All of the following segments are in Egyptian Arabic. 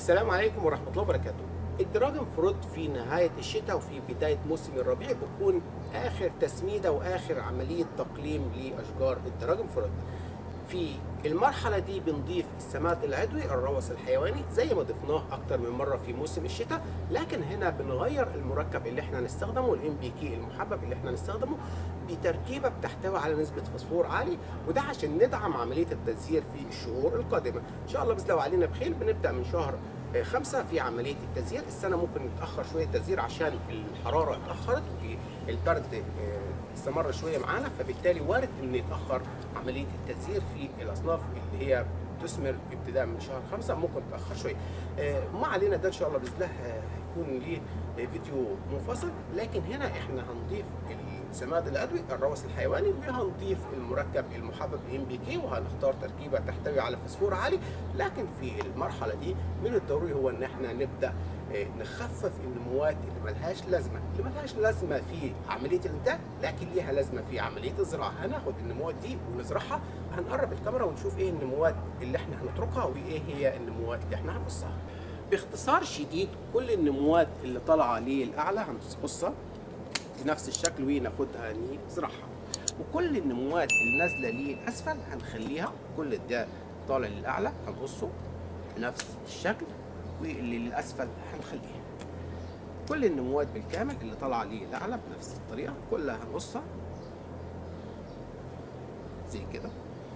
السلام عليكم ورحمة الله وبركاته الدراجون فروت في نهاية الشتاء وفي بداية موسم الربيع بيكون آخر تسميدة وآخر عملية تقليم لأشجار الدراجون فروت في المرحلة دي بنضيف السماد العضوي الروث الحيواني زي ما ضفناه أكتر من مرة في موسم الشتاء لكن هنا بنغير المركب اللي احنا نستخدمه الام بي كي المحبب اللي احنا نستخدمه بتركيبة بتحتوي على نسبة فوسفور عالي وده عشان ندعم عملية التزهير في الشهور القادمة إن شاء الله بس لو علينا بخير بنبدأ من شهر آه، خمسة في عملية التزهير السنة ممكن نتأخر شوية التزهير عشان الحرارة اتأخرت والبرد آه، استمر شوية معانا فبالتالي وارد إن يتأخر عملية التزهير في الأصناف اللي هي تثمر ابتداء من شهر خمسة ممكن تأخر شوية آه، ما علينا ده إن شاء الله بإذن الله آه، هيكون ليه آه، فيديو منفصل لكن هنا إحنا هنضيف السماد العضوي الروث الحيواني وهنضيف المركب المحبب ام بي كي وهنختار تركيبه تحتوي على فسفور عالي لكن في المرحله دي من الضروري هو ان احنا نبدا آه، نخفف النموات اللي ملهاش لازمه اللي ملهاش لازمه في عمليه الانتاج لكن ليها لازمه في عمليه الزراعه هناخد النموات دي ونزرعها هنقرب الكاميرا ونشوف ايه النموات اللي احنا هنتركها وايه هي النموات اللي احنا هنقصها باختصار شديد كل النموات اللي طالعه للاعلى هنقصها بنفس الشكل وناخدها نزرعها وكل النموات اللي نازله للاسفل هنخليها كل ده طالع للاعلى هنقصه بنفس الشكل واللي للاسفل هنخليها كل النموات بالكامل اللي طالعه للاعلى بنفس الطريقه كلها هنقصها زي كده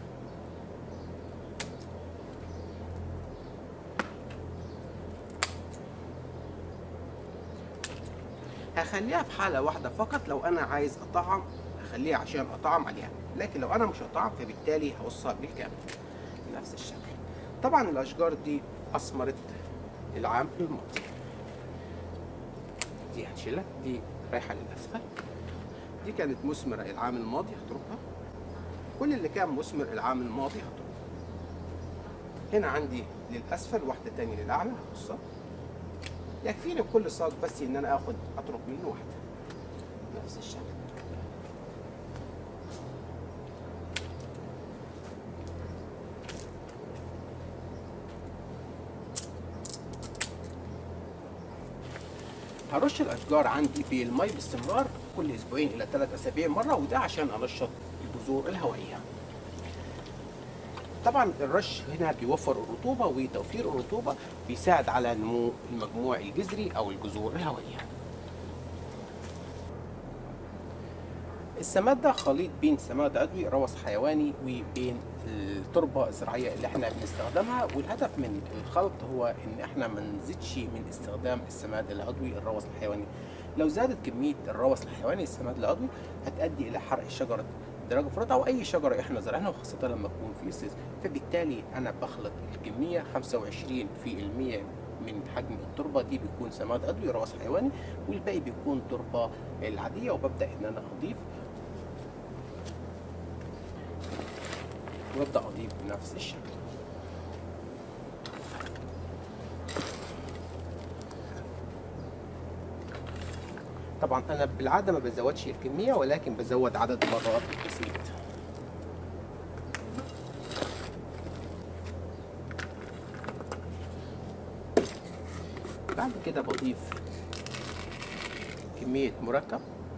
هخليها في حاله واحده فقط لو انا عايز اطعم هخليها عشان اطعم عليها لكن لو انا مش هطعم فبالتالي هقصها بالكامل بنفس الشكل طبعا الاشجار دي اثمرت العام الماضي دي هنشيلها دي رايحه للاسفل دي كانت مثمره العام الماضي هتركها كل اللي كان مثمر العام الماضي هتركه هنا عندي للاسفل واحده تاني للاعلى هقصها يكفيني بكل ساق بس ان انا اخد اترك منه واحده نفس الشكل هرش الاشجار عندي بالمي باستمرار كل اسبوعين الى ثلاث اسابيع مره وده عشان انشط الجذور الهوائيه طبعا الرش هنا بيوفر الرطوبة وتوفير الرطوبة بيساعد على نمو المجموع الجذري أو الجذور الهوائية السماد ده خليط بين سماد عضوي روث حيواني وبين التربة الزراعية اللي احنا بنستخدمها والهدف من الخلط هو ان احنا ما نزيدش من استخدام السماد العضوي الروث الحيواني لو زادت كمية الروث الحيواني السماد العضوي هتؤدي الى حرق شجرة دراجون فروت او اي شجره احنا زرعناها وخاصه لما تكون في السيز فبالتالي انا بخلط الكميه 25% من حجم التربه دي بيكون سماد عضوي روث حيواني والباقي بيكون تربه العاديه وببدا ان انا اضيف وابدا اضيف بنفس الشكل طبعا انا بالعاده ما بزودش الكميه ولكن بزود عدد مرات التسميد بعد كده بضيف كميه مركب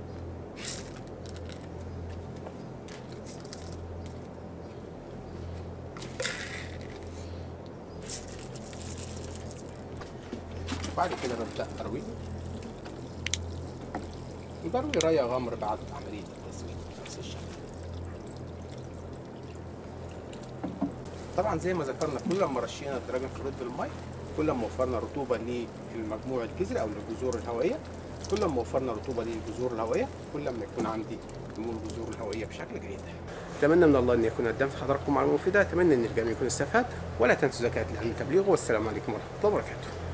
بعد كده ببدا ارويه بروي ريا غمر بعد عملية التسويق نفس الشكل طبعا زي ما ذكرنا كل ما رشينا الدراجون فروت بالمي كل ما وفرنا رطوبة للمجموع الجذري أو للجذور الهوائية كل ما وفرنا رطوبة للجذور الهوائية كل ما يكون عندي نمو الجذور الهوائية بشكل جيد أتمنى من الله أن يكون قدمت حضراتكم معلومة مفيدة أتمنى أن الجميع يكون استفاد ولا تنسوا زكاة العلم تبليغه والسلام عليكم ورحمة الله وبركاته